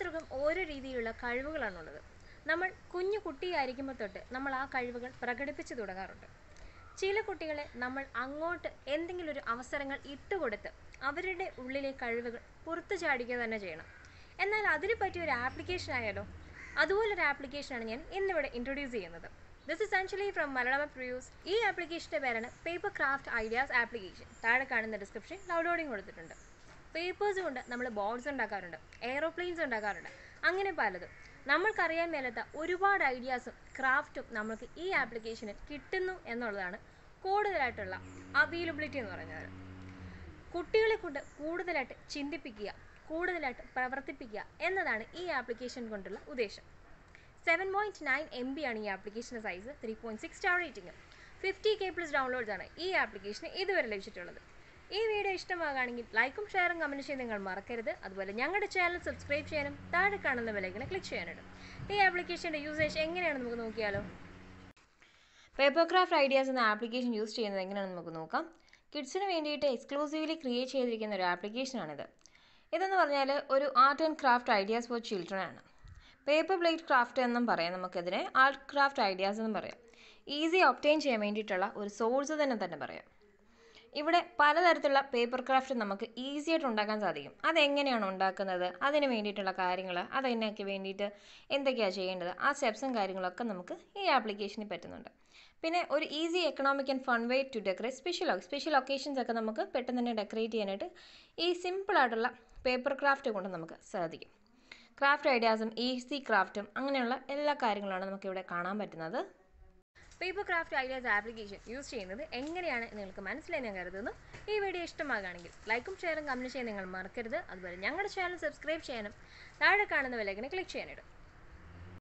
ഓരോരുത്തർക്കും ഓരോ രീതിയിലുള്ള കഴിവുകളാണുള്ളത് നമ്മൾ കുഞ്ഞു കുട്ടിയായിരിക്കുമ്പോൾ തൊട്ട് നമ്മൾ ആ കഴിവുകൾ പ്രകടിപ്പിച്ചു തുടങ്ങാറുണ്ട് ചില കുട്ടികളെ നമ്മൾ അങ്ങോട്ട് എന്തെങ്കിലും ഒരു അവസരങ്ങൾ ഇട്ടുകൊടുത്ത് അവരുടെ ഉള്ളിലെ കഴിവുകൾ പുറത്തു ചാടിക്കുക തന്നെ ചെയ്യണം എന്നാൽ അതിന് പറ്റിയ ഒരു ആപ്ലിക്കേഷൻ ആയാലോ അതുപോലൊരു ആപ്ലിക്കേഷനാണ് ഞാൻ ഇന്നിവിടെ ഇൻട്രൊഡ്യൂസ് ചെയ്യുന്നത് this is actually from Malayalam പ്രിയൂസ് ഈ ആപ്ലിക്കേഷൻ്റെ പേരാണ് പേപ്പർ ക്രാഫ്റ്റ് ഐഡിയാസ് ആപ്ലിക്കേഷൻ താഴെ കാണുന്ന ഡിസ്ക്രിപ്ഷൻ ഡൗൺലോഡിങ് കൊടുത്തിട്ടുണ്ട് പേപ്പേഴ്സ് കൊണ്ട് നമ്മൾ ബോർഡ്സ് ഉണ്ടാക്കാറുണ്ട് എയ്റോപ്ലെയിൻസ് ഉണ്ടാക്കാറുണ്ട് അങ്ങനെ പലതും നമ്മൾക്കറിയാൻ മേലാത്ത ഒരുപാട് ഐഡിയാസും ക്രാഫ്റ്റും നമുക്ക് ഈ ആപ്ലിക്കേഷനിൽ കിട്ടുന്നു എന്നുള്ളതാണ് കൂടുതലായിട്ടുള്ള അവൈലബിലിറ്റി എന്ന് പറയുന്നത് കുട്ടികളെ കൊണ്ട് കൂടുതലായിട്ട് ചിന്തിപ്പിക്കുക കൂടുതലായിട്ട് പ്രവർത്തിപ്പിക്കുക എന്നതാണ് ഈ ആപ്ലിക്കേഷൻ കൊണ്ടുള്ള ഉദ്ദേശം seven point nine M B ആണ് ഈ ആപ്ലിക്കേഷൻ്റെ size three point six star rating fifty K plus downloads ആണ് ഈ ആപ്ലിക്കേഷന് ഇതുവരെ ലഭിച്ചിട്ടുള്ളത് ഈ വീഡിയോ ഇഷ്ടമാകുകയാണെങ്കിൽ ലൈക്കും ഷെയറും കമൻറ്റ് ചെയ്യാൻ നിങ്ങൾ മറക്കരുത് അതുപോലെ ഞങ്ങളുടെ ചാനൽ സബ്സ്ക്രൈബ് ചെയ്യാനും താഴെ കാണുന്ന വിലകളെ ക്ലിക്ക് ചെയ്യാനും ഈ ആപ്ലിക്കേഷൻ്റെ യൂസേജ് എങ്ങനെയാണെന്ന് നമുക്ക് നോക്കിയാലോ പേപ്പർ ക്രാഫ്റ്റ് ഐഡിയാസ് എന്ന ആപ്ലിക്കേഷൻ യൂസ് ചെയ്യുന്നത് എങ്ങനെയാണെന്ന് നമുക്ക് നോക്കാം കിഡ്സിന് വേണ്ടിയിട്ട് എക്സ്ക്ലൂസീവ്ലി ക്രിയേറ്റ് ചെയ്തിരിക്കുന്ന ഒരു ആപ്ലിക്കേഷനാണിത് ഇതെന്ന് പറഞ്ഞാൽ ഒരു art and craft ideas for children ആണ് പേപ്പർ പ്ലേറ്റ് ക്രാഫ്റ്റ് എന്നും പറയാം നമുക്കതിനെ ആർട്ട് ക്രാഫ്റ്റ് ഐഡിയാസ് എന്നും പറയാം ഈസി ഒപ്റ്റെയിൻ ചെയ്യാൻ വേണ്ടിയിട്ടുള്ള ഒരു സോഴ്സ് തന്നെ തന്നെ പറയാം ഇവിടെ പലതരത്തിലുള്ള പേപ്പർ ക്രാഫ്റ്റ് നമുക്ക് ഈസി ആയിട്ട് ഉണ്ടാക്കാൻ സാധിക്കും അതെങ്ങനെയാണ് ഉണ്ടാക്കുന്നത് അതിന് വേണ്ടിയിട്ടുള്ള കാര്യങ്ങൾ അതിനൊക്കെ വേണ്ടിയിട്ട് എന്തൊക്കെയാണ് ചെയ്യേണ്ടത് ആ സ്റ്റെപ്സും കാര്യങ്ങളൊക്കെ നമുക്ക് ഈ ആപ്ലിക്കേഷനിൽ പറ്റുന്നുണ്ട് പിന്നെ ഒരു easy economic and fun way to decorate special special occasions ഒക്കെ നമുക്ക് പെട്ടെന്ന് തന്നെ ഡെക്കറേറ്റ് ചെയ്യാനായിട്ട് ഈ സിമ്പിളായിട്ടുള്ള പേപ്പർ ക്രാഫ്റ്റ് കൊണ്ട് നമുക്ക് സാധിക്കും ക്രാഫ്റ്റ് ഐഡിയാസും ഈസി ക്രാഫ്റ്റും അങ്ങനെയുള്ള എല്ലാ കാര്യങ്ങളാണ് നമുക്കിവിടെ കാണാൻ പറ്റുന്നത് paper craft ideas application use ചെയ്യുന്നത് എങ്ങനെയാണ് എന്ന് നിങ്ങൾക്ക് മനസ്സിലായി ഞാൻ കരുതുന്നു ഈ വീഡിയോ ഇഷ്ടമാകുകയാണെങ്കിൽ ലൈക്കും ഷെയറും കമൻറ്റ് ചെയ്യാൻ നിങ്ങൾ മറക്കരുത് അതുപോലെ ഞങ്ങളുടെ ചാനൽ സബ്സ്ക്രൈബ് ചെയ്യാനും താഴെ കാണുന്ന വിലക്കിനെ ക്ലിക്ക് ചെയ്യാനിടും